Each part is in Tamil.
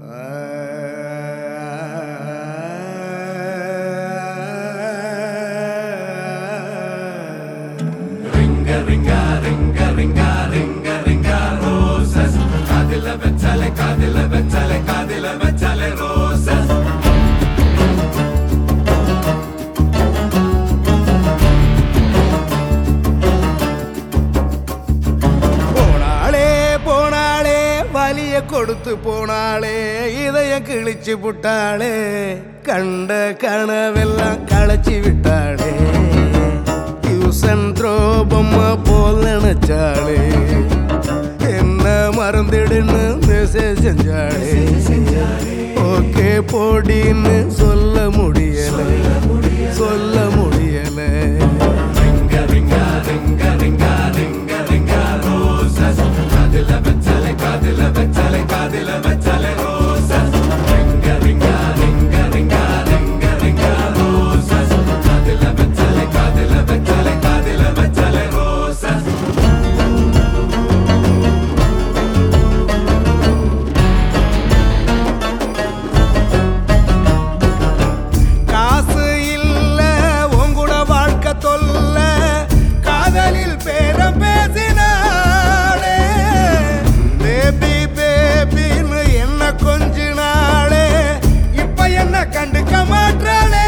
போனாளே போனாளே வலிய கொடுத்து போனாளே இதய கிழிச்சு புட்டாளே கண்ட கனவெல்லாம் களைச்சி விட்டாளே யூசன் த்ரோபம்மா போல் நினைச்சாளே என்ன மறந்துடுன்னு மெசேஜ் செஞ்சாளே ஓகே போடின்னு சொல்ல முடியல சொல்ல முடியல காசு இல்ல உங்கூட வாழ்க்கை தொல்ல காதலில் பேரம் பேசினாளே பேபி பேபின்னு என்ன கொஞ்ச நாளே இப்ப என்ன கண்டுக்க மாட்டாளே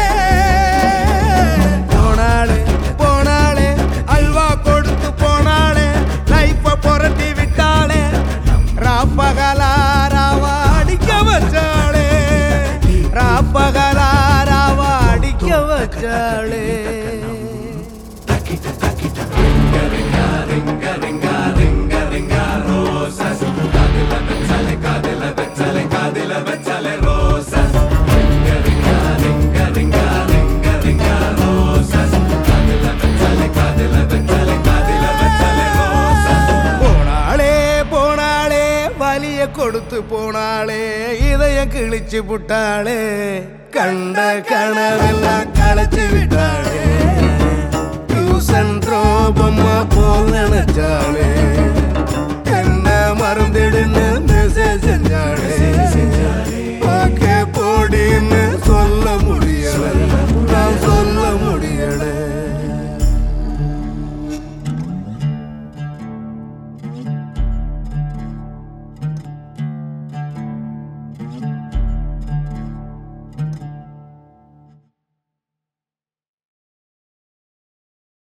போனாளே போனாளே அல்வா கொடுத்து போனாளே லைஃப புரட்டி விட்டாளே ராப்பகலாராவா அடிக்க வச்சாளே ராப்பகலாராவா அடிக்க வச்சாளே போனாளே போனாளே வலிய கொடுத்து போனாளே இதய கிழிச்சு புட்டாளே கண்ட கனவெல்லாம் களைச்சு விட்டாளே டியூசன் த்ரோபம்மா போல் நினைச்சாளே